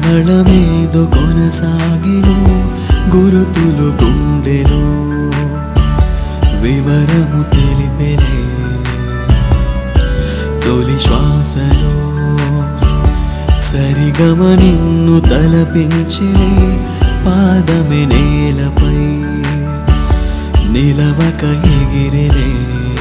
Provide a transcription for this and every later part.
పరిమళమేదో కొనసాగిను గురుతులు గుండెలో వివరము తెలిపెనే తొలి శ్వాసలో సరిగమ నిన్ను తలపించే పాదమే నేలపై నిలవక ఎగిరినే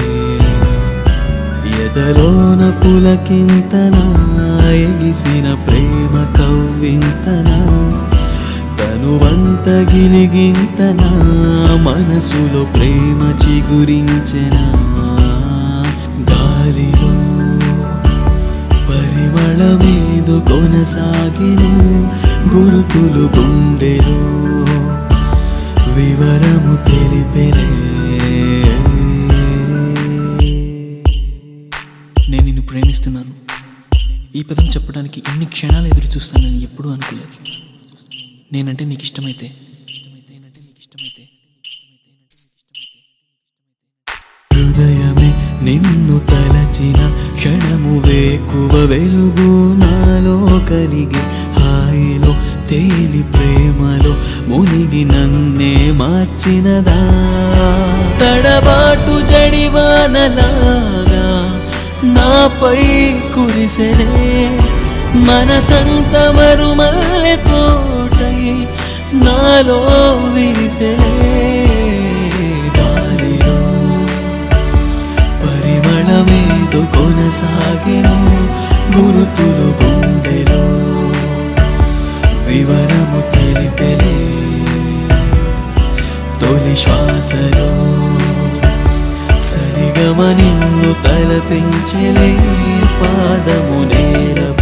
ఎదలోన పులకింతనా ఎగిసిన ప్రేమ కవ్వింతనా తనువంత గిలిగింతనా మనసులో ప్రేమ చిగురించెనా గాలిలో పరిమళమేదో కొనసాగిను గురుతులు గుండెలో వివరము తెలిపెనే నేను నిన్ను ప్రేమిస్తున్నాను ఈ పదం చెప్పడానికి ఎన్ని క్షణాలు ఎదురు చూస్తానని ఎప్పుడూ అనుకోలేదు నేనంటే నీకు ఇష్టమైతే హృదయమే నిన్ను తలచిన క్షణము వేకువ వెలుగు నాలో కలిగి హాయిలో తేలి ప్రేమలో మునిగి నన్నే మార్చినదా తడబాటు జడివానలాగా నాపై కురిసెనే మనసంత మరుమల్లె తోటై నాలో విరిసెనే గాలిలో పరిమళమేదో కొనసాగిను గురుతులు గుండెలో వివరము తెలిపెలే తొలి శ్వాసలో సరిగమ నిన్ను తలపించలే పాదము నేలపై